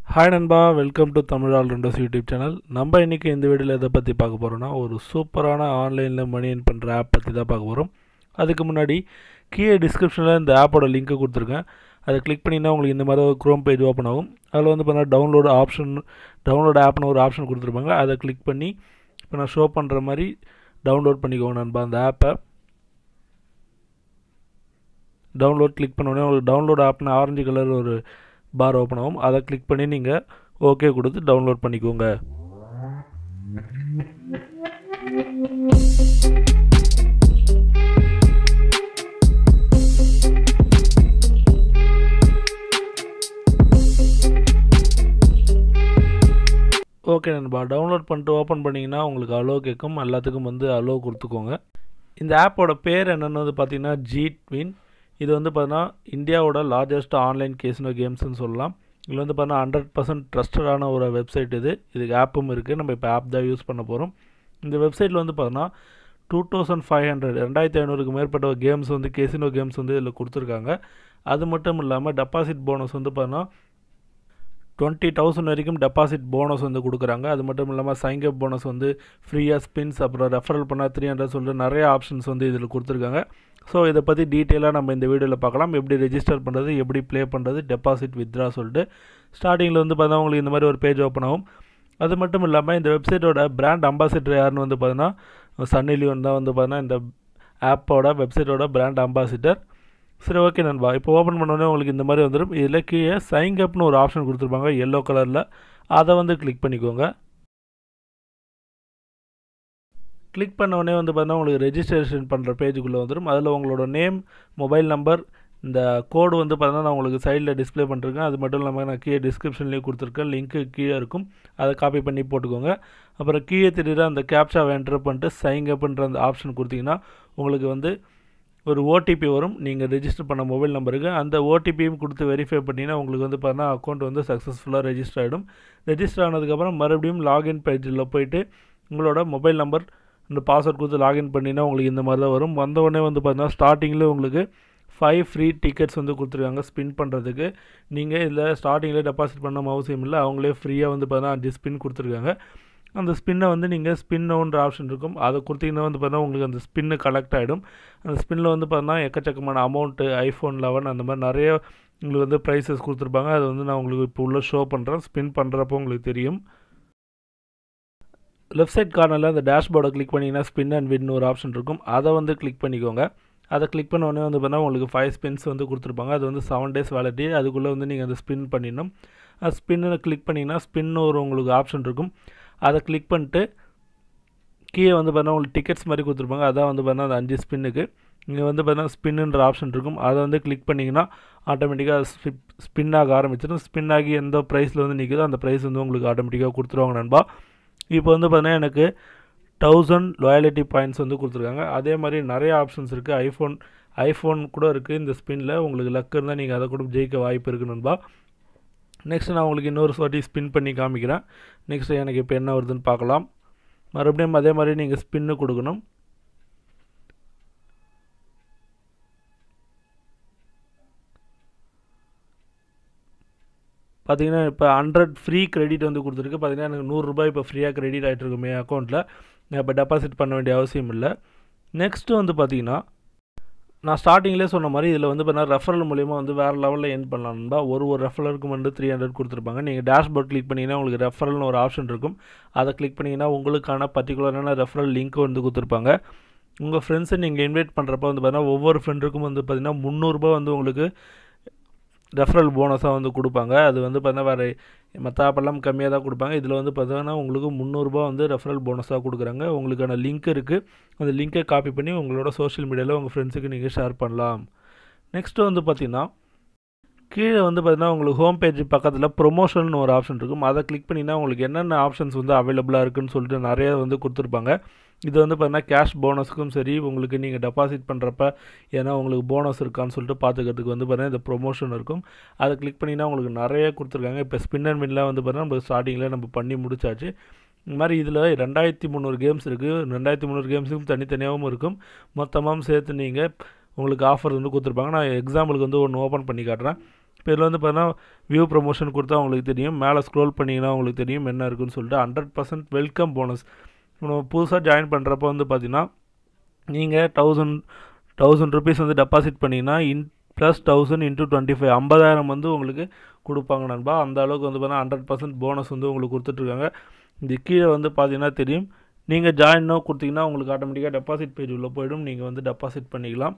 hi நண்பா welcome to Tamil allrounders YouTube channel நம்ம இன்றைக்கி இந்த வீடியோவில் எதை பற்றி பார்க்க போகிறோம்னா ஒரு சூப்பரான ஆன்லைனில் மணி earn பண்ணுற ஆப் பற்றி தான் பார்க்க போகிறோம் அதுக்கு முன்னாடி கீழே டிஸ்கிரிப்ஷனில் இந்த ஆப்போட லிங்க்கை கொடுத்துருக்கேன் அதை கிளிக் பண்ணிங்கன்னா உங்களுக்கு இந்த மாதிரி ஒரு க்ரோம் பேஜ் ஓப்பன் ஆகும் அதில் வந்து பார்த்தீங்கன்னா டவுன்லோடு ஆப்ஷன் டவுன்லோட் ஆப்னு ஒரு ஆப்ஷன் கொடுத்துருப்பாங்க அதை கிளிக் பண்ணி இப்போ நான் ஷோ பண்ணுற மாதிரி டவுன்லோட் பண்ணிக்கோங்க நண்பா அந்த ஆப்பை டவுன்லோட் கிளிக் பண்ண உடனே உங்களுக்கு டவுன்லோட் ஆப்னு ஆரஞ்சு கலர் ஒரு பார் ஓப்பன் ஆகும் அதை கிளிக் பண்ணி நீங்கள் ஓகே கொடுத்து டவுன்லோட் பண்ணிக்கோங்க ஓகே நண்பா டவுன்லோட் பண்ணிட்டு ஓப்பன் பண்ணிங்கன்னா உங்களுக்கு அலோ கேட்கும் எல்லாத்துக்கும் வந்து அலோ கொடுத்துக்கோங்க இந்த ஆப்போட பேர் என்னென்னு வந்து பார்த்தீங்கன்னா ஜீட்வின் இது வந்து பார்த்தீங்கன்னா இந்தியாவோட லார்ஜஸ்ட் ஆன்லைன் கேசினோ கேம்ஸ்னு சொல்லலாம் இதில் வந்து பார்த்தீங்கன்னா ஹண்ட்ரட் பர்சன்ட் ட்ரஸ்டடான ஒரு வெப்சைட் இது இதுக்கு ஆப்பும் இருக்குது நம்ம இப்போ ஆப் தான் யூஸ் பண்ண போகிறோம் இந்த வெப்சைட்டில் வந்து பார்த்தீங்கன்னா டூ தௌசண்ட் ஃபைவ் ஹண்ட்ரட் ரெண்டாயிரத்தி ஐநூறுக்கு மேற்பட்ட கேம்ஸ் வந்து கேசினோ கேம்ஸ் வந்து இதில் கொடுத்துருக்காங்க அது மட்டும் இல்லாமல் டெபாசிட் போனஸ் வந்து பார்த்தீங்கன்னா டுவெண்ட்டி தௌசண்ட் வரைக்கும் டெபாசிட் போனஸ் வந்து கொடுக்குறாங்க அது மட்டும் இல்லாமல் சைங்கப் போனஸ் வந்து ஃப்ரீயாக ஸ்பின்ஸ் அப்புறம் ரெஃபரல் பண்ணால் த்ரீ ஹண்ட்ரட் சொல்லிட்டு நிறைய ஆப்ஷன்ஸ் வந்து இதில் கொடுத்துருக்காங்க ஸோ இதை பற்றி டீட்டெயிலாக நம்ம இந்த வீடியோவில் பார்க்கலாம் எப்படி ரெஜிஸ்டர் பண்ணுறது எப்படி ப்ளே பண்ணுறது டெபாசிட் வித்ரா சொல்லிட்டு ஸ்டார்டிங்கில் வந்து பார்த்தா உங்களுக்கு இந்த மாதிரி ஒரு பேஜ் ஓப்பன் ஆகும் அது மட்டும் இல்லாமல் இந்த வெப்சைட்டோட பிராண்ட் அம்பாசிடர் யாருன்னு வந்து பார்த்தீங்கன்னா சன்னி லியோன் தான் வந்து பார்த்தீங்கன்னா இந்த ஆப்போட வெப்சைட்டோட பிராண்ட் அம்பாசிடர் சரி ஓகே நண்பா இப்போ ஓப்பன் பண்ணோடனே உங்களுக்கு இந்த மாதிரி வந்துடும் இதில் கீழே சைன் அப்னு ஒரு ஆப்ஷன் கொடுத்துருப்பாங்க எல்லோ கலரில் அதை வந்து கிளிக் பண்ணிக்கோங்க கிளிக் பண்ண உடனே வந்து பார்த்தீங்கன்னா உங்களுக்கு ரெஜிஸ்ட்ரேஷன் பண்ணுற பேஜுக்குள்ளே வந்துடும் அதில் உங்களோட நேம் மொபைல் நம்பர் இந்த கோடு வந்து பார்த்தீங்கன்னா நான் உங்களுக்கு சைடில் டிஸ்ப்ளே பண்ணிருக்கேன் அது மட்டும் இல்லாமல் நான் கீழே டிஸ்கிரிப்ஷன்லேயும் கொடுத்துருக்கேன் லிங்க்கு கீழே இருக்கும் அதை காப்பி பண்ணி போட்டுக்கோங்க அப்புறம் கீழே தெரியுற அந்த கேப்சாவை என்டர் பண்ணிட்டு சைன் அப்ன்ற அந்த ஆப்ஷன் கொடுத்தீங்கன்னா உங்களுக்கு வந்து ஒரு ஓடிபி வரும் நீங்கள் ரெஜிஸ்டர் பண்ண மொபைல் நம்பருக்கு அந்த ஓடிபியும் கொடுத்து வெரிஃபை பண்ணிங்கன்னா உங்களுக்கு வந்து பார்த்தீங்கன்னா அக்கௌண்ட் வந்து சக்ஸஸ்ஃபுல்லாக ரெஜிஸ்டர் ஆகிடும் ரெஜிஸ்டர் ஆனதுக்கப்புறம் மறுபடியும் லாகின் பேஜில் போயிட்டு உங்களோட மொபைல் நம்பர் இந்த பாஸ்வேர்ட் கொடுத்து லாகின் பண்ணினா உங்களுக்கு இந்த மாதிரி தான் வரும் வந்த உடனே வந்து பார்த்தீங்கன்னா ஸ்டார்டிங்கில் உங்களுக்கு ஃபைவ் ஃப்ரீ டிக்கெட்ஸ் வந்து கொடுத்துருக்காங்க ஸ்பின் பண்ணுறதுக்கு நீங்கள் இதில் ஸ்டார்டிங்கில் டெபாசிட் பண்ண அவசியம் இல்லை அவங்களே ஃப்ரீயாக வந்து பார்த்தீங்கன்னா அஞ்சு ஸ்பின் கொடுத்துருக்காங்க அந்த ஸ்பின்னை வந்து நீங்கள் ஸ்பின் ஒன்ற ஆப்ஷன் இருக்கும் அதை கொடுத்தீங்கன்னா வந்து பார்த்தீங்கன்னா உங்களுக்கு அந்த ஸ்பின்னு கலெக்ட் ஆகிடும் அந்த ஸ்பின்னில் வந்து பார்த்தீங்கன்னா எக்கச்சக்கமான அமௌண்ட்டு ஐஃபோன் லெவன் அந்த மாதிரி நிறைய உங்களுக்கு வந்து ப்ரைஸஸ் கொடுத்துருப்பாங்க அது வந்து நான் உங்களுக்கு இப்போ உள்ள ஷோ பண்ணுறேன் ஸ்பின் பண்ணுறப்போ உங்களுக்கு தெரியும் லெஃப்ட் சைட் கார்னரில் அந்த டேஷ்போர்டை கிளிக் பண்ணிங்கன்னா ஸ்பின் அண்ட் வின் ஒரு ஆப்ஷன் இருக்கும் அதை வந்து கிளிக் பண்ணிக்கோங்க அதை கிளிக் பண்ண உடனே வந்து பார்த்தீங்கன்னா உங்களுக்கு ஃபைவ் ஸ்பின்ஸ் வந்து கொடுத்துருப்பாங்க அது வந்து செவன் டேஸ் வேலிட்டி அதுக்குள்ளே வந்து நீங்கள் அந்த ஸ்பின் பண்ணிடணும் அது ஸ்பின்னு கிளிக் பண்ணிங்கன்னா ஸ்பின் ஒரு உங்களுக்கு ஆப்ஷன் இருக்கும் அதை கிளிக் பண்ணிட்டு கீழே வந்து பார்த்தீங்கன்னா உங்களுக்கு டிக்கெட்ஸ் மாதிரி கொடுத்துருப்பாங்க அதான் வந்து பார்த்தீங்கன்னா அந்த அஞ்சு ஸ்பின்னுக்கு இங்கே வந்து பார்த்தீங்கன்னா ஸ்பின்னுன்ற ஆப்ஷன் இருக்கும் அதை வந்து கிளிக் பண்ணிங்கன்னா ஆட்டோமேட்டிக்காக ஸ்பிப் ஸ்பின் ஆக ஆரம்பிச்சிடும் ஸ்பின் ஆகி எந்த ப்ரைஸில் வந்து நிற்குதோ அந்த ப்ரைஸ் வந்து உங்களுக்கு ஆட்டோமேட்டிக்காக கொடுத்துருவாங்க நண்பா இப்போ வந்து பார்த்தீங்கன்னா எனக்கு தௌசண்ட் லாயாலிட்டி பாயிண்ட்ஸ் வந்து கொடுத்துருக்காங்க அதே மாதிரி நிறைய ஆப்ஷன்ஸ் இருக்குது ஐஃபோன் ஐஃபோன் கூட இருக்குது இந்த ஸ்பின்னில் உங்களுக்கு லக் இருந்தால் நீங்கள் அதை கூட ஜெயிக்க வாய்ப்பு இருக்குது நண்பா நெக்ஸ்ட் நான் உங்களுக்கு இன்னொரு வாட்டி ஸ்பின் பண்ணி காமிக்கிறேன் நெக்ஸ்ட் எனக்கு இப்போ என்ன வருதுன்னு பார்க்கலாம் மறுபடியும் அதே மாதிரி நீங்கள் ஸ்பின்னு கொடுக்கணும் பார்த்தீங்கன்னா இப்போ ஹண்ட்ரட் ஃப்ரீ கிரெடிட் வந்து கொடுத்துருக்கு பார்த்தீங்கன்னா எனக்கு நூறுரூபா இப்போ ஃப்ரீயாக கிரெடிட் ஆகிட்டு இருக்குமே அக்கௌண்ட்டில் நான் இப்போ டெபாசிட் பண்ண வேண்டிய அவசியம் இல்லை நெக்ஸ்ட்டு வந்து பார்த்தீங்கன்னா நான் ஸ்டார்டிங்லேயே சொன்ன மாதிரி இதில் வந்து பார்த்தீங்கன்னா ரெஃபரல் மூலிமா வந்து வேறு லெவலில் என் பண்ணலாம்னா ஒரு ஒரு ரெஃபரலுக்கு வந்து த்ரீ ஹண்ட்ரட் கொடுத்துருப்பாங்க நீங்கள் டேஷ்போர்ட் கிளிக் பண்ணிங்கன்னா உங்களுக்கு ரெஃபரல்னு ஒரு ஆப்ஷன் இருக்கும் அதை கிளிக் பண்ணிங்கன்னா உங்களுக்கான பர்டிகுலரான ரெஃபரல் லிங்க் வந்து கொடுத்துருப்பாங்க உங்கள் ஃப்ரெண்ட்ஸை நீங்கள் இன்வைட் பண்ணுறப்ப வந்து பார்த்தீங்கன்னா ஒவ்வொரு ஃப்ரெண்டுக்கும் வந்து பார்த்திங்கன்னா முந்நூறுரூபா வந்து உங்களுக்கு ரெஃபரல் போனஸாக வந்து கொடுப்பாங்க அது வந்து பார்த்தீங்கன்னா வேறு மற்ற ஆப்பெல்லாம் கம்மியாக தான் கொடுப்பாங்க இதில் வந்து பார்த்தீங்கன்னா உங்களுக்கு முந்நூறுரூபா வந்து ரெஃபரல் போனஸாக கொடுக்குறாங்க உங்களுக்கான லிங்க் இருக்குது அந்த லிங்க்கை காப்பி பண்ணி உங்களோட சோஷியல் மீடியாவில் உங்கள் ஃப்ரெண்ட்ஸுக்கு நீங்கள் ஷேர் பண்ணலாம் நெக்ஸ்ட்டு வந்து பார்த்திங்கன்னா கீழே வந்து பார்த்தீங்கன்னா உங்களுக்கு ஹோம் பேஜ் பக்கத்தில் ப்ரொமோஷன் ஒரு ஆப்ஷன் இருக்கும் அதை கிளிக் பண்ணிங்கன்னா உங்களுக்கு என்னென்ன ஆப்ஷன்ஸ் வந்து அவைலபிளாக இருக்குன்னு சொல்லிட்டு நிறைய வந்து கொடுத்துருப்பாங்க இது வந்து பார்த்தீங்கன்னா கேஷ் போனஸுக்கும் சரி உங்களுக்கு நீங்கள் டெபாசிட் பண்ணுறப்ப ஏன்னா உங்களுக்கு போனஸ் இருக்கான்னு சொல்லிட்டு பார்த்துக்கிறதுக்கு வந்து பார்த்தீங்கன்னா இந்த ப்ரொமோஷன் இருக்கும் அதை கிளிக் பண்ணிங்கன்னா உங்களுக்கு நிறைய கொடுத்துருக்காங்க இப்போ ஸ்பின் அண்ட் வின்லாம் வந்து பார்த்தீங்கன்னா நம்ம ஸ்டார்டிங்கில் நம்ம பண்ணி முடிச்சாச்சு இந்த மாதிரி இதில் ரெண்டாயிரத்தி முந்நூறு கேம்ஸ் இருக்குது ரெண்டாயிரத்தி முந்நூறு கேம்ஸுக்கும் தனித்தனியாகவும் இருக்கும் மொத்தமாகவும் சேர்த்து நீங்கள் உங்களுக்கு ஆஃபர் வந்து கொடுத்துருப்பாங்க நான் எக்ஸாம்பிளுக்கு வந்து ஒன்று ஓப்பன் பண்ணி காட்டுறேன் இப்போ இதில் வந்து பார்த்தீங்கன்னா வியூ ப்ரொமோஷன் கொடுத்தா உங்களுக்கு தெரியும் மேலே ஸ்க்ரோல் பண்ணிங்கன்னா உங்களுக்கு தெரியும் என்ன இருக்குன்னு சொல்லிட்டு ஹண்ட்ரட் பர்சன்ட் வெல்கம் போனஸ் நம்ம புதுசாக ஜாயின் பண்ணுறப்போ வந்து பார்த்தீங்கன்னா நீங்கள் தௌசண்ட் தௌசண்ட் ருபீஸ் வந்து டெபாசிட் பண்ணிங்கன்னா in plus thousand into twenty five ஐம்பதாயிரம் வந்து உங்களுக்கு கொடுப்பாங்க நண்பா அந்த அளவுக்கு வந்து பார்த்தீங்கன்னா ஹண்ட்ரட் பர்சன்ட் போனஸ் வந்து உங்களுக்கு கொடுத்துட்ருக்காங்க இது கீழே வந்து பார்த்தீங்கன்னா தெரியும் நீங்கள் ஜாயின்னோ கொடுத்தீங்கன்னா உங்களுக்கு ஆட்டோமேட்டிக்காக டெபாசிட் பேஜ் உள்ளே போயிடும் நீங்கள் வந்து டெபாசிட் பண்ணிக்கலாம்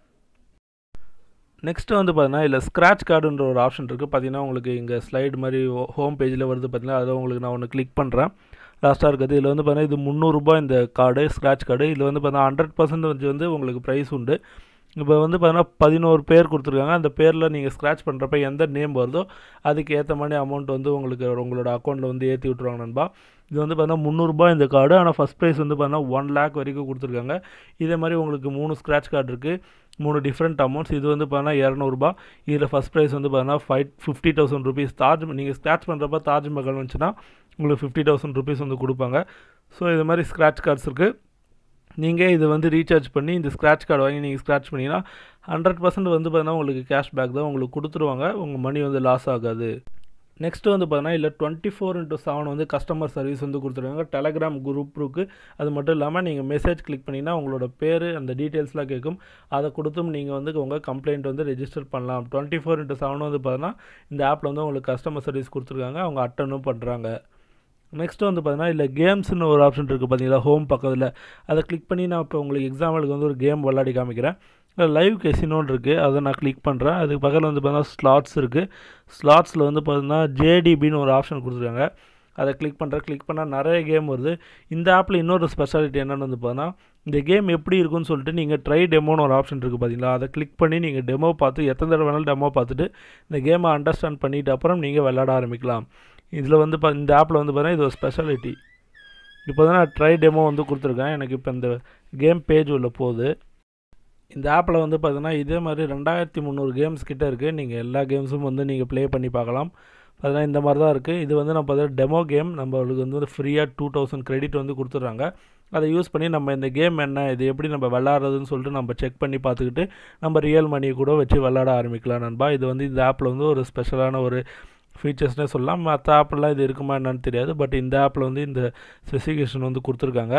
நெக்ஸ்ட்டு வந்து பார்த்தீங்கன்னா இல்லை ஸ்க்ராட்ச் கார்டுன்ற ஒரு ஆப்ஷன் இருக்குது பார்த்தீங்கன்னா உங்களுக்கு இங்கே ஸ்லைடு மாதிரி ஹோம் பேஜில் வருது பார்த்தீங்கன்னா அதை உங்களுக்கு நான் ஒன்று கிளிக் பண்ணுறேன் லாஸ்ட்டாக இருக்குது இதில் வந்து பார்த்தீங்கன்னா இது முந்நூறுரூபா இந்த கார்டு ஸ்க்ராட்ச் கார்டு இதில் வந்து பார்த்தீங்கன்னா ஹண்ட்ரட் பர்சன்ட் வந்து உங்களுக்கு ப்ரைஸ் உண்டு இப்போ வந்து பார்த்தீங்கன்னா பதினோரு பேர் கொடுத்துருக்காங்க அந்த பேரில் நீங்கள் ஸ்க்ராட்ச் பண்ணுறப்ப எந்த நேம் வருதோ அதுக்கு ஏற்ற மாதிரி அமௌண்ட் வந்து உங்களுக்கு உங்களோட அக்கௌண்ட்டில் வந்து ஏற்றி விட்ருவாங்க நண்பா இது வந்து பார்த்தீங்கன்னா முந்நூறுரூபா இந்த கார்டு ஆனால் ஃபஸ்ட் ப்ரைஸ் வந்து பார்த்தீங்கன்னா ஒன் லேக் வரைக்கும் கொடுத்துருக்காங்க இதே மாதிரி உங்களுக்கு மூணு ஸ்க்ராட்ச் கார்டு இருக்குது மூணு டிஃப்ரெண்ட் அமௌண்ட்ஸ் இது வந்து பார்த்தீங்கன்னா இரநூறுபா இதில் ஃபஸ்ட் ப்ரைஸ் வந்து பார்த்தீங்கன்னா ஃபைவ் ஃபிஃப்டி தௌசண்ட் ருபீஸ் தாஜ் நீங்கள் ஸ்க்ராட்ச் பண்ணுறப்ப தாஜ்மஹால் வந்துச்சுன்னா உங்களுக்கு ஃபிஃப்டி தௌசண்ட் ருபீஸ் வந்து கொடுப்பாங்க ஸோ இது மாதிரி ஸ்க்ராட்ச் கார்ட்ஸ் இருக்குது நீங்கள் இது வந்து ரீசார்ஜ் பண்ணி இந்த ஸ்க்ராட்ச் கார்டு வாங்கி நீங்கள் ஸ்க்ராட்ச் பண்ணிங்கன்னா ஹண்ட்ரட் பர்சன்ட் வந்து பார்த்தீங்கன்னா உங்களுக்கு கேஷ்பேக் தான் உங்களுக்கு கொடுத்துருவாங்க உங்கள் மணி வந்து லாஸ் ஆகாது நெக்ஸ்ட்டு வந்து பார்த்தீங்கன்னா இல்லை டுவெண்ட்டி ஃபோர் இன்ட்டு செவன் வந்து கஸ்டமர் சர்வீஸ் வந்து கொடுத்துருக்காங்க டெலகிராம் குரூப் இருக்குது அது மட்டும் இல்லாமல் நீங்கள் மெசேஜ் கிளிக் பண்ணிங்கன்னா உங்களோட பேர் அந்த டீட்டெயில்ஸ்லாம் கேட்கும் அதை கொடுத்தும் நீங்கள் வந்து உங்கள் கம்ப்ளைண்ட் வந்து ரெஜிஸ்டர் பண்ணலாம் டுவெண்ட்டி ஃபோர் இன்ட்டு செவன் வந்து பார்த்தீங்கன்னா இந்த ஆப்பில் வந்து உங்களுக்கு கஸ்டமர் சர்வீஸ் கொடுத்துருக்காங்க அவங்க அட்டனும் பண்ணுறாங்க நெக்ஸ்ட்டு வந்து பார்த்தீங்கன்னா இல்லை கேம்ஸ்னு ஒரு ஆப்ஷன் இருக்குது பார்த்தீங்களா ஹோம் பக்கத்தில் அதை கிளிக் பண்ணி நான் இப்போ உங்களுக்கு எக்ஸாம்பிளுக்கு வந்து ஒரு கேம் விளாடி காமிக்கிறேன் லைவ் கெசினோன்னு இருக்குது அதை நான் கிளிக் பண்ணுறேன் அதுக்கு பக்கத்தில் வந்து பார்த்தீங்கன்னா ஸ்லாட்ஸ் இருக்குது ஸ்லாட்ஸில் வந்து பார்த்தீங்கன்னா ஜேடிபின்னு ஒரு ஆப்ஷன் கொடுத்துருக்காங்க அதை கிளிக் பண்ணுறேன் கிளிக் பண்ணால் நிறைய கேம் வருது இந்த ஆப்பில் இன்னொரு ஸ்பெஷாலிட்டி என்னென்னு வந்து பார்த்தீங்கன்னா இந்த கேம் எப்படி இருக்குன்னு சொல்லிட்டு நீங்கள் ட்ரை டெமோன்னு ஒரு ஆப்ஷன் இருக்குது பார்த்தீங்களா அதை கிளிக் பண்ணி நீங்கள் டெமோ பார்த்து எத்தனை தடவை வேணாலும் டெமோ பார்த்துட்டு இந்த கேமை அண்டர்ஸ்டாண்ட் பண்ணிட்டு அப்புறம் நீங்கள் விளாட ஆரம்பிக்கலாம் இதில் வந்து பா இந்த ஆப்பில் வந்து பார்த்தீங்கன்னா இது ஒரு ஸ்பெஷாலிட்டி இப்போ தான் நான் ட்ரை டெமோ வந்து கொடுத்துருக்கேன் எனக்கு இப்போ இந்த கேம் பேஜ் உள்ள போகுது இந்த ஆப்பில் வந்து பார்த்தீங்கன்னா இதே மாதிரி ரெண்டாயிரத்தி முந்நூறு கேம்ஸ் கிட்டே இருக்குது நீங்கள் எல்லா கேம்ஸும் வந்து நீங்கள் ப்ளே பண்ணி பார்க்கலாம் பார்த்தீங்கன்னா இந்த மாதிரி தான் இருக்குது இது வந்து நம்ம பார்த்தீங்கன்னா டெமோ கேம் நம்மளுக்கு வந்து ஃப்ரீயாக டூ தௌசண்ட் கிரெடிட் வந்து கொடுத்துட்றாங்க அதை யூஸ் பண்ணி நம்ம இந்த கேம் என்ன இது எப்படி நம்ம விளாட்றதுன்னு சொல்லிட்டு நம்ம செக் பண்ணி பார்த்துக்கிட்டு நம்ம ரியல் மணி கூட வச்சு விளாட ஆரம்பிக்கலாம் நண்பா இது வந்து இந்த ஆப்பில் வந்து ஒரு ஸ்பெஷலான ஒரு ஃபீச்சர்ஸ்னே சொல்லலாம் மற்ற ஆப்லாம் இது இருக்குமா என்னன்னு தெரியாது பட் இந்த ஆப்பில் வந்து இந்த ஸ்பெசிஃபிகேஷன் வந்து கொடுத்துருக்காங்க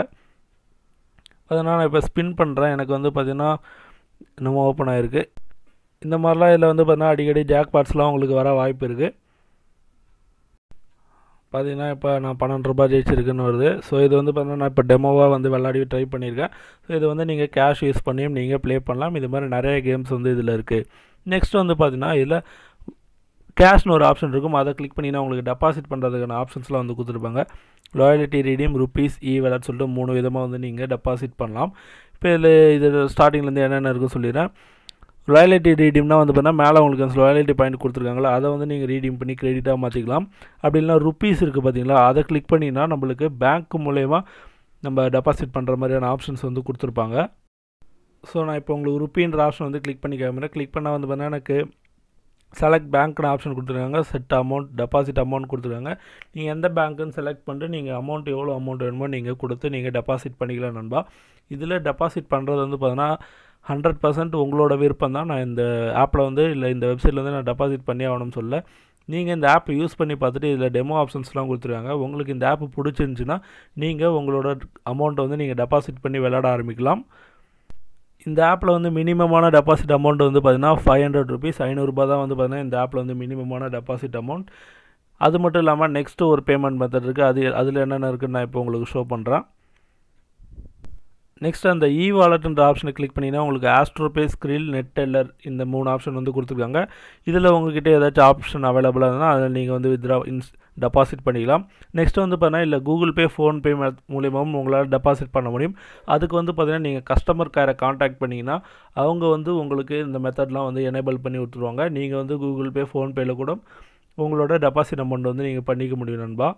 அதனால் நான் இப்போ ஸ்பின் பண்ணுறேன் எனக்கு வந்து பார்த்திங்கன்னா இன்னமும் ஓப்பன் ஆகிருக்கு இந்த மாதிரிலாம் இதில் வந்து பார்த்தீங்கன்னா அடிக்கடி ஜாக் பாட்ஸ்லாம் உங்களுக்கு வர வாய்ப்பு இருக்குது பார்த்தீங்கன்னா இப்போ நான் பன்னெண்டு ரூபாய் ஜெயிச்சிருக்குன்னு வருது ஸோ இது வந்து பார்த்தீங்கன்னா நான் இப்போ டெமோவாக வந்து விளாடி ட்ரை பண்ணியிருக்கேன் ஸோ இது வந்து நீங்கள் கேஷ் யூஸ் பண்ணியும் நீங்கள் ப்ளே பண்ணலாம் இது மாதிரி நிறைய கேம்ஸ் வந்து இதில் இருக்குது நெக்ஸ்ட் வந்து பார்த்தீங்கன்னா இதில் கேஷ்னு ஒரு ஆப்ஷன் இருக்கும் அதை கிளிக் பண்ணிங்கன்னா உங்களுக்கு டெபாசிட் பண்ணுறதுக்கான ஆப்ஷன்ஸ்லாம் வந்து கொடுத்துருப்பாங்க லாயலிட்டி ரீடியம் ருபீஸ் இ விளாட் சொல்லிட்டு மூணு விதமாக வந்து நீங்கள் டெபாசிட் பண்ணலாம் இப்போ இதில் இது ஸ்டார்டிங்லேருந்து என்னென்ன இருக்குன்னு சொல்லிடுறேன் லாயலிட்டி ரீடீம்னா வந்து பார்த்தீங்கன்னா மேலே உங்களுக்கு அந்த லாயலிட்டி பாயிண்ட் கொடுத்துருக்காங்களா அதை வந்து நீங்கள் ரீடீம் பண்ணி கிரெடிட்டாக மாற்றிக்கலாம் அப்படி இல்லைனா ருப்பீஸ் இருக்குது பார்த்தீங்களா அதை கிளிக் பண்ணிங்கன்னா நம்மளுக்கு பேங்க் மூலயமா நம்ம டெபாசிட் பண்ணுற மாதிரியான ஆப்ஷன்ஸ் வந்து கொடுத்துருப்பாங்க ஸோ நான் இப்போ உங்களுக்கு ருப்பின்ற ஆப்ஷன் வந்து கிளிக் பண்ணி கேட்குறேன் கிளிக் பண்ணால் வந்து பார்த்தீங்கன்னா எனக்கு செலக்ட் பேங்க்னு ஆப்ஷன் கொடுத்துருக்காங்க செட் அமௌண்ட் டெபாசிட் அமௌண்ட் கொடுத்துருக்காங்க நீங்கள் எந்த பேங்க்குன்னு செலக்ட் பண்ணிட்டு நீங்கள் அமௌண்ட் எவ்வளோ அமௌண்ட் வேணுமோ நீங்கள் கொடுத்து நீங்கள் டெபாசிட் பண்ணிக்கலாம் நண்பா இதில் டெபாசிட் பண்ணுறது வந்து பார்த்தீங்கன்னா ஹண்ட்ரட் பர்சன்ட் உங்களோட விருப்பம் தான் நான் இந்த ஆப்பில் வந்து இல்லை இந்த வெப்சைட்டில் வந்து நான் டெபாசிட் பண்ணி ஆகணும்னு சொல்ல நீங்கள் இந்த ஆப்பை யூஸ் பண்ணி பார்த்துட்டு இதில் டெமோ ஆப்ஷன்ஸ்லாம் கொடுத்துருக்காங்க உங்களுக்கு இந்த ஆப் பிடிச்சிருந்துச்சின்னா நீங்கள் உங்களோட அமௌண்ட்டை வந்து நீங்கள் டெபாசிட் பண்ணி விளையாட ஆரம்பிக்கலாம் இந்த ஆப்பில் வந்து மினிமமான டெபாசிட் அமௌண்ட் வந்து பார்த்தீங்கன்னா ஃபைவ் ஹண்ட்ரட் ருபீஸ் ஐநூறுரூபா தான் வந்து பார்த்தீங்கன்னா இந்த ஆப்பில் வந்து மினிமமான டெபாசிட் அமௌண்ட் அது மட்டும் இல்லாமல் நெக்ஸ்ட்டு ஒரு பேமெண்ட் மெத்தட் இருக்குது அது அதில் என்னென்ன இருக்குன்னு நான் இப்போ உங்களுக்கு ஷோ பண்ணுறேன் நெக்ஸ்ட் அந்த இ வாலெட்ன்ற ஆப்ஷனை கிளிக் பண்ணிங்கன்னா உங்களுக்கு ஆஸ்ட்ரோபே ஸ்க்ரில் நெட் டெல்லர் இந்த மூணு ஆப்ஷன் வந்து கொடுத்துருக்காங்க இதில் உங்ககிட்ட ஏதாச்சும் ஆப்ஷன் அவைலபிளாக இருந்தால் அதில் நீங்கள் வந்து வித்ரா இன்ஸ் டெபாசிட் பண்ணிக்கலாம் நெக்ஸ்ட் வந்து பார்த்தீங்கன்னா இல்லை கூகுள் பே ஃபோன்பே மூலியமாகவும் உங்களால் டெபாசிட் பண்ண முடியும் அதுக்கு வந்து பார்த்தீங்கன்னா நீங்கள் கஸ்டமர் கேரை காண்டாக்ட் பண்ணிங்கன்னா அவங்க வந்து உங்களுக்கு இந்த மெத்தட்லாம் வந்து எனேபிள் பண்ணி விட்டுருவாங்க நீங்கள் வந்து கூகுள் பே ஃபோன்பேயில் கூட உங்களோட டெபாசிட் அமௌண்ட் வந்து நீங்கள் பண்ணிக்க முடியும் நண்பா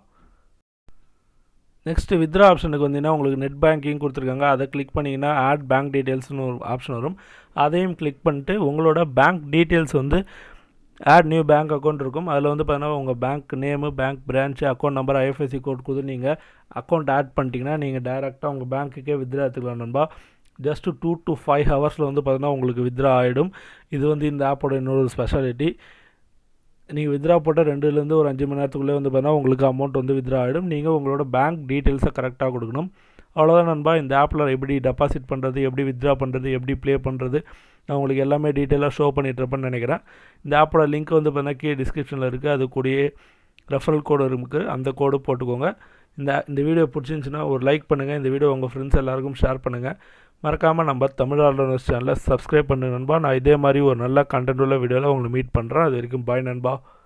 நெக்ஸ்ட்டு வித்ரா ஆப்ஷனுக்கு வந்தீங்கன்னா உங்களுக்கு நெட் பேங்கிங் கொடுத்துருக்காங்க அதை கிளிக் பண்ணிங்கன்னா ஆட் பேங்க் டீட்டெயில்ஸ்னு ஒரு ஆப்ஷன் வரும் அதையும் கிளிக் பண்ணிட்டு உங்களோட பேங்க் டீட்டெயில்ஸ் வந்து ஆட் நியூ பேங்க் அக்கௌண்ட் இருக்கும் அதில் வந்து பார்த்தீங்கன்னா உங்கள் bank name bank branch account number IFSC code கொடுத்து நீங்கள் அக்கௌண்ட் ஆட் பண்ணிட்டீங்கன்னா நீங்கள் டேரெக்டாக உங்கள் பேங்க்குக்கே வித்ரா எடுத்துக்கலாம் நண்பா ஜஸ்ட்டு டூ டு ஃபைவ் ஹவர்ஸில் வந்து பார்த்தீங்கன்னா உங்களுக்கு வித்ரா ஆகிடும் இது வந்து இந்த ஆப்போட இன்னொரு ஸ்பெஷாலிட்டி நீங்கள் வித்ரா போட்ட ரெண்டுலேருந்து ஒரு அஞ்சு மணி நேரத்துக்குள்ளே வந்து பார்த்தீங்கன்னா உங்களுக்கு அமௌண்ட் வந்து வித்ரா ஆகிடும் நீங்கள் உங்களோட பேங்க் டீட்டெயில்ஸை கரெக்டாக கொடுக்கணும் அவ்வளோதான் நண்பா இந்த ஆப்பில் எப்படி டெபாசிட் பண்ணுறது எப்படி வித்ரா பண்ணுறது எப்படி ப்ளே பண்ணுறது நான் உங்களுக்கு எல்லாமே டீட்டெயிலாக ஷோ பண்ணிட்டுருப்பேன்னு நினைக்கிறேன் இந்த ஆப்போட லிங்க் வந்து பார்த்தீங்கன்னா கீழே டிஸ்கிரிப்ஷனில் இருக்குது அது கூடயே ரெஃபரல் கோடு இருக்குது அந்த கோடு போட்டுக்கோங்க இந்த இந்த வீடியோ பிடிச்சிருந்துச்சின்னா ஒரு லைக் பண்ணுங்கள் இந்த வீடியோ உங்கள் ஃப்ரெண்ட்ஸ் எல்லாருக்கும் ஷேர் பண்ணுங்கள் மறக்காமல் நம்ம தமிழ் ஆல்ரவுண்டர்ஸ் சேனலை சப்ஸ்கிரைப் பண்ணுங்க நண்பா நான் இதே மாதிரி ஒரு நல்ல கண்டென்ட் உள்ள வீடியோவில் உங்களை மீட் பண்ணுறேன் அது வரைக்கும் பாய் நண்பா